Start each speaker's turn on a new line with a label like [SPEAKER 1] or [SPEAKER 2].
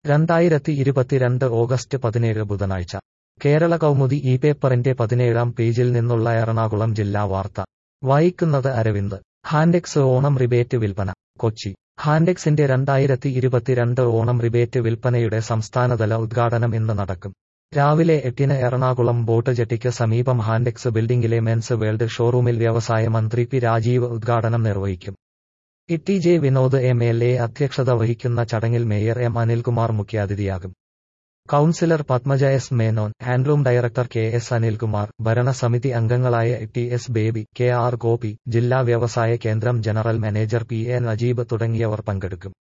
[SPEAKER 1] രണ്ടായിരത്തി ഇരുപത്തിരണ്ട് ഓഗസ്റ്റ് പതിനേഴ് ബുധനാഴ്ച കേരള കൗമുദി ഈ പേപ്പറിന്റെ പതിനേഴാം പേജിൽ നിന്നുള്ള എറണാകുളം ജില്ലാ വാർത്ത വായിക്കുന്നത് അരവിന്ദ് ഹാൻഡെക്സ് ഓണം റിബേറ്റ് വിൽപ്പന കൊച്ചി ഹാൻഡെക്സിന്റെ രണ്ടായിരത്തി ഇരുപത്തിരണ്ട് ഓണം റിബേറ്റ് വിൽപ്പനയുടെ സംസ്ഥാനതല ഉദ്ഘാടനം ഇന്ന് നടക്കും രാവിലെ എട്ടിന് എറണാകുളം ബോട്ട് ജെട്ടിക്ക് സമീപം ഹാൻഡെക്സ് ബിൽഡിംഗിലെ മെൻസ് വേൾഡ് ഷോറൂമിൽ വ്യവസായ മന്ത്രി പി രാജീവ് ഉദ്ഘാടനം നിർവഹിക്കും E J Vinod M L A അധ്യക്ഷത വഹിക്കുന്ന ചടങ്ങിൽ മേയർ എം അനിൽകുമാർ മുഖ്യാതിഥിയാകും councillor Padmaja S Menon handloom director K S Anilkumar ഭരണസമിതി അംഗങ്ങളായ T S Baby K R Gopi ജില്ലാ വ്യവസായ കേന്ദ്രം general manager P A Najeeb തുടങ്ങിയവർ പങ്കെടുക്കും